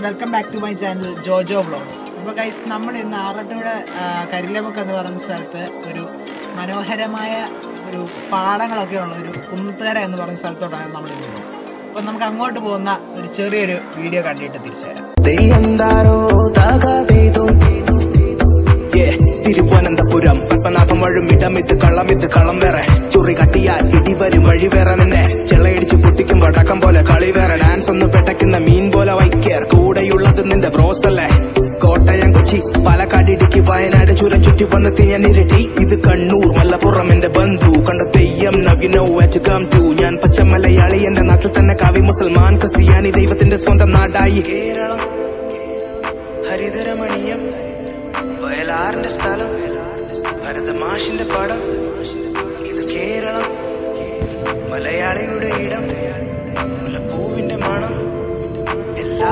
welcome back to my channel Jojo blogs അപ്പോൾ guys നമ്മൾ ഇന്ന് ആറട്ടൂടെ കരിലമുക്ക് എന്ന് പറയുന്ന സ്ഥലത്ത് ഒരു മനോഹരമായ ഒരു പാടങ്ങളൊക്കെ ഉള്ള ഒരു കുന്നുത്തര എന്ന് പറയുന്ന സ്ഥലത്തോട്ടാണ് നമ്മൾ ഇന്ന് അപ്പോൾ നമുക്ക് അങ്ങോട്ട് പോകുന്ന ഒരു ചെറിയൊരു വീഡിയോ കണ്ടിട്ട് തിരിച്ചു വരാം തെയ്യന്താരോ താകാതേതോ തിരുവനന്തപുരം പത്മനാഭം വഴും ഇടമിത് കള്ളമിത് കള്ളം വേറെ ചുറി കട്ടിയാൽ ഇടി വരും വഴി വേറെ നിന്നെ ചെള്ളയടിച്ച് പൊട്ടിക്കും വടക്കം പോലെ കളി വേറെ ഡാൻസ് ഒന്ന് പെട്ടക്കുന്ന മീൻ പോലെ വൈക്കേർ കൂടെയുള്ളത് നിന്റെ ബ്രോസ് അല്ലേ കോട്ടയം കൊച്ചി പാലക്കാട് ഇടുക്കി വയനാട് ചുരം ചുറ്റി വന്ന് തീയനിരട്ടി ഇത് കണ്ണൂർ മലപ്പുറം എന്റെ ബന്ധു കണ്ട തെയ്യം നവിനോ ടു കം ടു ഞാൻ പച്ച മലയാളി എന്റെ നാട്ടിൽ തന്നെ കാവി മുസൽമാൻ ക്രിസ്ത്യാനി ദൈവത്തിന്റെ സ്വന്തം നാടായി കേരളം ഹരിതരമണീയം വയലാറിന്റെ സ്ഥലം ഭരതമാഷിന്റെ പടം ഇത് കേരളം മലയാളിയുടെ ഇടം മുലപ്പൂവിന്റെ മണം എല്ലാ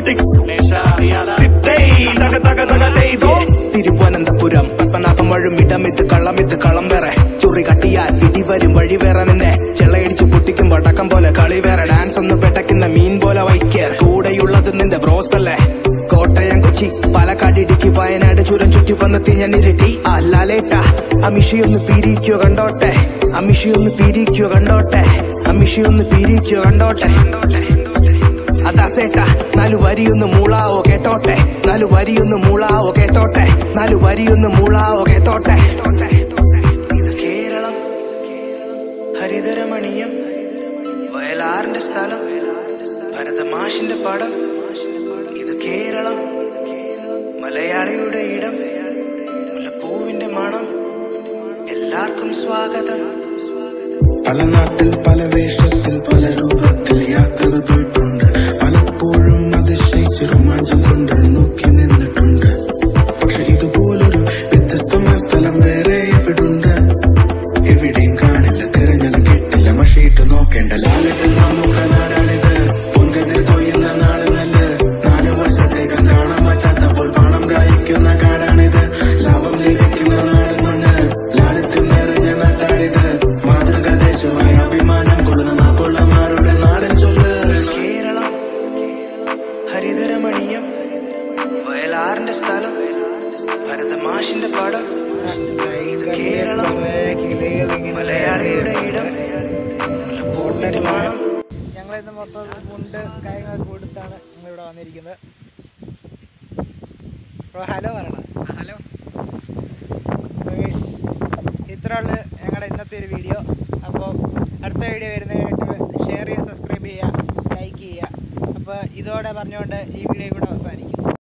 തിരുവനന്തപുരം പത്മനാഭം വഴും ഇടമിത് കള്ളമിത് കള്ളം വേറെ ചുറി കട്ടിയാൽ ഇടി വരും വഴി വേറെ നിന്നെ ചെള്ളയടിച്ച് പൊട്ടിക്കും വടക്കം പോലെ കളി വേറെ ഡാൻസ് ഒന്ന് പെട്ടക്കുന്ന മീൻ പോലെ വൈക്കേർ കൂടെയുള്ളത് നിന്റെ ബ്രോസ് അല്ലേ കോട്ടയം കൊച്ചി പാലക്കാട് ഇടുക്കി വയനാട് ചുരം ചുറ്റി വന്ന് തിഞ്ഞനിരട്ടി അല്ലാലേട്ട അമിഷിയൊന്ന് പീരിക്കോ കണ്ടോട്ടെ അമിഷിയൊന്ന് പീരിക്കോ കണ്ടോട്ടെ അമിഷിയൊന്ന് പീരിക്കോ കണ്ടോട്ടെ അതാസേട്ട നാലു വരിയൊന്ന് മൂളാവോ കേട്ടോട്ടെ നാലു വരിയൊന്ന് മൂളാവോ കേട്ടോട്ടെ നാലു വരിയൊന്ന് മൂളാവോ കേട്ടോട്ടെ ഇത് കേരളം ഹരിതരമണീയം വയലാറിന്റെ സ്ഥലം ഭരതമാഷിന്റെ പടം ഇത് കേരളം മലയാളിയുടെ ഇടം മുലപ്പൂവിന്റെ മണം എല്ലാവർക്കും സ്വാഗതം പല നാട്ടിൽ പല വേഷത്തിൽ പല രൂപത്തിൽ യാത്രകൾ പോയിട്ടുണ്ട് പലപ്പോഴും അതിശയിച്ച് രോമാഞ്ചം കൊണ്ട് നോക്കി നിന്നിട്ടുണ്ട് പക്ഷെ ഇതുപോലൊരു വ്യത്യസ്തമായ സ്ഥലം വേറെ ഇവിടുണ്ട് എവിടെയും കാണില്ല തിരഞ്ഞെല്ലാം കിട്ടില്ല മഷിയിട്ട് നോക്കേണ്ട ലാലിട്ട് നമുക്ക് നാടാണിത് പൊൻകതിർ കൊയ്യുന്ന നാട് നല്ല നാല് വർഷത്തേക്ക് കാണാൻ പറ്റാത്തപ്പോൾ പണം കായ്ക്കുന്ന കാടാണിത് ലാഭം ലഭിക്കുന്ന നാട് മണ്ണ് ലാളിത്യം നിറഞ്ഞ നാട്ടാണിത് മാതൃക ദേശമായി അഭിമാനം കൊള്ളുന്ന മാപ്പിളമാരുടെ നാടൻ ചൊല്ല് കേരളം ഹരിതരമണീയം വയലാറിന്റെ സ്ഥലം ഭരതമാഷിന്റെ പടം ഇത് കേരളം മലയാളിയുടെ ഇടം മുലപ്പൂവിന്റെ മണം ഞങ്ങൾ ഇന്ന് മൊത്തം ഫുഡ് കാര്യങ്ങളൊക്കെ കൊടുത്താണ് ഞങ്ങൾ ഇവിടെ വന്നിരിക്കുന്നത് അപ്പോൾ ഹലോ പറയണം ഹലോ ഇത്ര ഉള്ളു ഞങ്ങളുടെ ഇന്നത്തെ ഒരു വീഡിയോ അപ്പോൾ അടുത്ത വീഡിയോ വരുന്നതിനായിട്ട് ഷെയർ ചെയ്യുക സബ്സ്ക്രൈബ് ചെയ്യുക ലൈക്ക് ചെയ്യുക അപ്പോൾ ഇതോടെ പറഞ്ഞുകൊണ്ട് ഈ വീഡിയോ ഇവിടെ അവസാനിക്കും